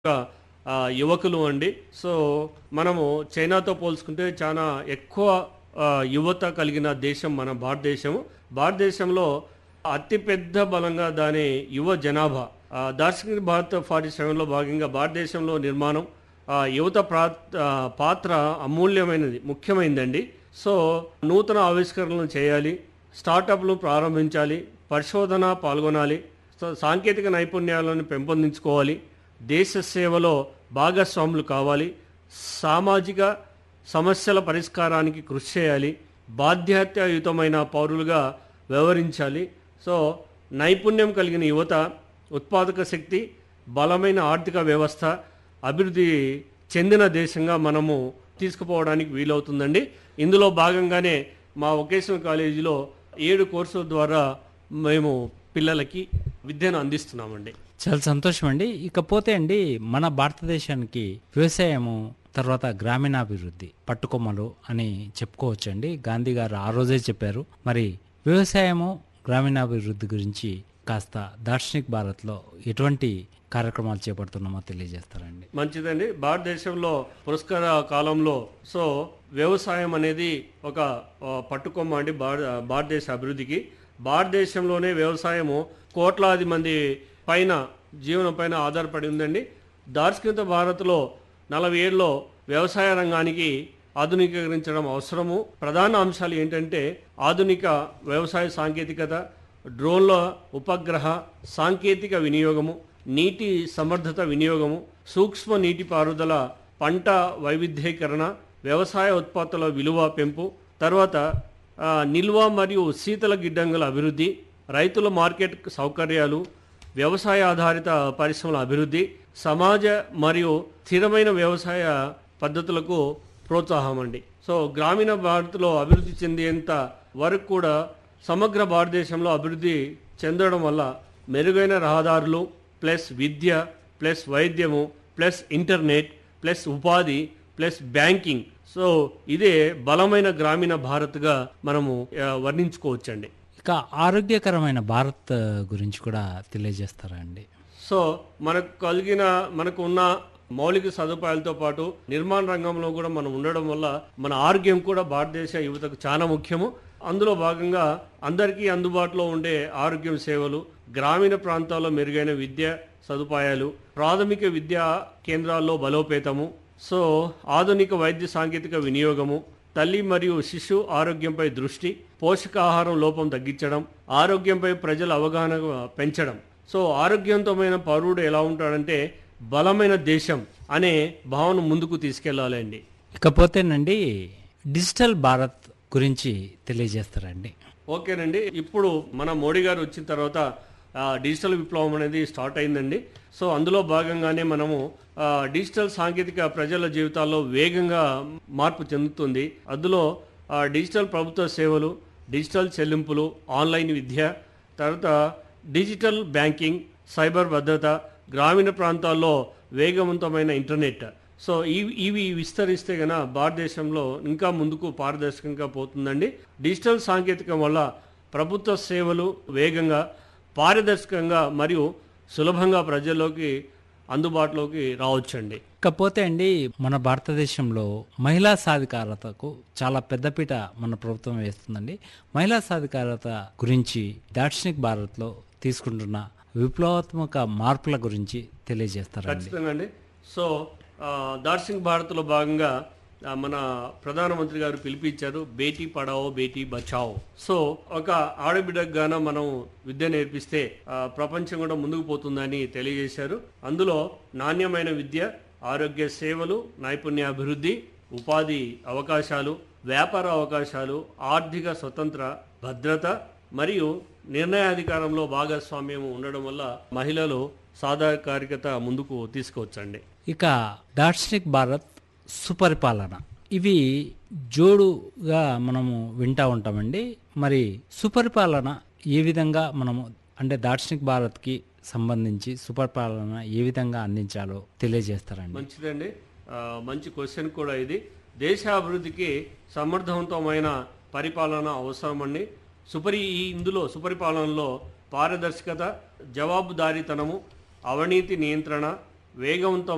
ఆ, యువకులు అండి సో మనము చైనాతో పోల్చుకుంటే చాలా ఎక్కువ ఆ, యువత కలిగిన దేశం మన భారతదేశం భారతదేశంలో అతిపెద్ద బలంగా దాని యువ జనాభా ఆ, దార్శనిక భారత్ ఫార్టీ సెవెన్లో భాగంగా భారతదేశంలో నిర్మాణం ఆ, యువత ప్రా ఆ, పాత్ర అమూల్యమైనది ముఖ్యమైనదండి సో నూతన ఆవిష్కరణలు చేయాలి స్టార్టప్లు ప్రారంభించాలి పరిశోధన పాల్గొనాలి సో- సాంకేతిక నైపుణ్యాలను పెంపొందించుకోవాలి దేశ సేవలో భాగస్వాములు కావాలి సామాజిక సమస్యల పరిష్కారానికి కృషి చేయాలి బాధ్యతాయుతమైన పౌరులుగా వ్యవహరించాలి సో నైపుణ్యం కలిగిన యువత ఉత్పాదక శక్తి బలమైన ఆర్థిక వ్యవస్థ అభివృద్ధి చెందిన దేశంగా మనము తీసుకుపోవడానికి వీలవుతుందండి ఇందులో భాగంగానే మా వొకేషనల్ కాలేజీలో ఏడు కోర్సుల ద్వారా మేము పిల్లలకి విద్యను అందిస్తున్నామండి చాలా సంతోషం అండి ఇకపోతే అండి మన భారతదేశానికి వ్యవసాయము తర్వాత గ్రామీణాభివృద్ధి పట్టుకొమ్మలు అని చెప్పుకోవచ్చండి గాంధీ గారు ఆ రోజే చెప్పారు మరి వ్యవసాయము గ్రామీణాభివృద్ధి గురించి కాస్త దార్శనిక్ భారత్లో ఎటువంటి కార్యక్రమాలు చేపడుతున్నామో తెలియజేస్తారండి మంచిదండి భారతదేశంలో పురస్కార కాలంలో సో వ్యవసాయం అనేది ఒక ఆ, పట్టుకొమ్మ అండి భారత భారతదేశ అభివృద్ధికి భారతదేశంలోనే వ్యవసాయము కోట్లాది మంది పైన జీవనం పైన ఆధారపడి ఉందండి దార్శనిక భారత్లో నలభై ఏళ్ళలో వ్యవసాయ రంగానికి ఆధునికీకరించడం అవసరము ప్రధాన అంశాలు ఏంటంటే ఆధునిక వ్యవసాయ సాంకేతికత డ్రోన్ల ఉపగ్రహ సాంకేతిక వినియోగము నీటి సమర్థత వినియోగము సూక్ష్మ నీటిపారుదల పంట వైవిధ్యీకరణ వ్యవసాయ ఉత్పత్తుల విలువ పెంపు తర్వాత ఆ, నిల్వ మరియు శీతల గిడ్డంగుల అభివృద్ధి రైతుల మార్కెట్ సౌకర్యాలు వ్యవసాయ ఆధారిత పరిశ్రమల అభివృద్ధి సమాజ మరియు స్థిరమైన వ్యవసాయ పద్ధతులకు ప్రోత్సాహం అండి సో గ్రామీణ భారత్లో అభివృద్ధి చెందేంత వరకు కూడా సమగ్ర భారతదేశంలో అభివృద్ధి చెందడం వల్ల మెరుగైన రహదారులు ప్లస్ విద్య ప్లస్ వైద్యము ప్లస్ ఇంటర్నెట్ ప్లస్ ఉపాధి ప్లస్ బ్యాంకింగ్ సో ఇదే బలమైన గ్రామీణ భారత్గా మనము ఆ, వర్ణించుకోవచ్చండి ఇక ఆరోగ్యకరమైన భారత్ గురించి కూడా తెలియజేస్తారా అండి సో మనకు కలిగిన మనకు ఉన్న మౌలిక సదుపాయాలతో పాటు నిర్మాణ రంగంలో కూడా మనం ఉండడం వల్ల మన ఆరోగ్యం కూడా భారతదేశ యువతకు చాలా ముఖ్యము అందులో భాగంగా అందరికీ అందుబాటులో ఉండే ఆరోగ్యం సేవలు గ్రామీణ ప్రాంతాల్లో మెరుగైన విద్య సదుపాయాలు ప్రాథమిక విద్యా కేంద్రాల్లో బలోపేతము సో ఆధునిక వైద్య సాంకేతిక వినియోగము తల్లి మరియు శిశు ఆరోగ్యంపై దృష్టి పోషకాహారం లోపం తగ్గించడం ఆరోగ్యంపై ప్రజల అవగాహన పెంచడం సో ఆరోగ్యవంతమైన పౌరుడు ఎలా ఉంటాడంటే బలమైన దేశం అనే భావన ముందుకు తీసుకెళ్లాలండి ఇకపోతేనండి డిజిటల్ భారత్ గురించి తెలియజేస్తారండి ఓకేనండి ఇప్పుడు మన మోడీ గారు వచ్చిన తర్వాత ఆ, డిజిటల్ విప్లవం అనేది స్టార్ట్ అయిందండి సో అందులో భాగంగానే మనము ఆ, డిజిటల్ సాంకేతిక ప్రజల జీవితాల్లో వేగంగా మార్పు చెందుతుంది అందులో ఆ, డిజిటల్ ప్రభుత్వ సేవలు డిజిటల్ చెల్లింపులు ఆన్లైన్ విద్య తర్వాత డిజిటల్ బ్యాంకింగ్ సైబర్ భద్రత గ్రామీణ ప్రాంతాల్లో వేగవంతమైన ఇంటర్నెట్ సో ఇవి ఇవి విస్తరిస్తే గన భారతదేశంలో ఇంకా ముందుకు పారదర్శకంగా పోతుందండి డిజిటల్ సాంకేతికం వల్ల ప్రభుత్వ సేవలు వేగంగా పారదర్శకంగా మరియు సులభంగా ప్రజల్లోకి అందుబాటులోకి రావచ్చండి ఇకపోతే అండి మన భారతదేశంలో మహిళా సాధికారతకు చాలా పెద్దపీట మన ప్రభుత్వం వేస్తుందండి మహిళా సాధికారత గురించి దార్శనిక్ భారత్లో తీసుకుంటున్న విప్లవాత్మక మార్పుల గురించి తెలియజేస్తారండి ఖచ్చితంగా అండి సో ఆ, దార్శనిక్ భారత్లో భాగంగా ఆ, మన ప్రధానమంత్రి గారు పిలిపించారు బేటీ పడావో బేటీ బచావో సో ఒక ఆడబిడ్డకు గాన మనం విద్య నేర్పిస్తే ఆ, ప్రపంచం కూడా ముందుకు పోతుందని తెలియజేశారు అందులో నాణ్యమైన విద్య ఆరోగ్య సేవలు నైపుణ్యాభివృద్ధి ఉపాధి అవకాశాలు వ్యాపార అవకాశాలు ఆర్థిక స్వతంత్ర భద్రత మరియు నిర్ణయాధికారంలో భాగస్వామ్యం ఉండడం వల్ల మహిళలు సాధాకారికత ముందుకు తీసుకొచ్చండి ఇక దార్శనిక్ భారత్ సుపరిపాలన ఇవి జోడుగా మనము వింటా ఉంటామండి మరి సుపరిపాలన ఏ విధంగా మనము అంటే దార్శనిక్ భారత్కి సంబంధించి సుపరిపాలన ఏ విధంగా అందించాలో తెలియజేస్తారండి మంచిదండి ఆ, మంచి క్వశ్చన్ కూడా ఇది దేశాభివృద్ధికి సమర్థవంతమైన పరిపాలన అవసరమండి సుపరి ఈ ఇందులో సుపరిపాలనలో పారదర్శకత జవాబుదారీతనము అవినీతి నియంత్రణ వేగవంతం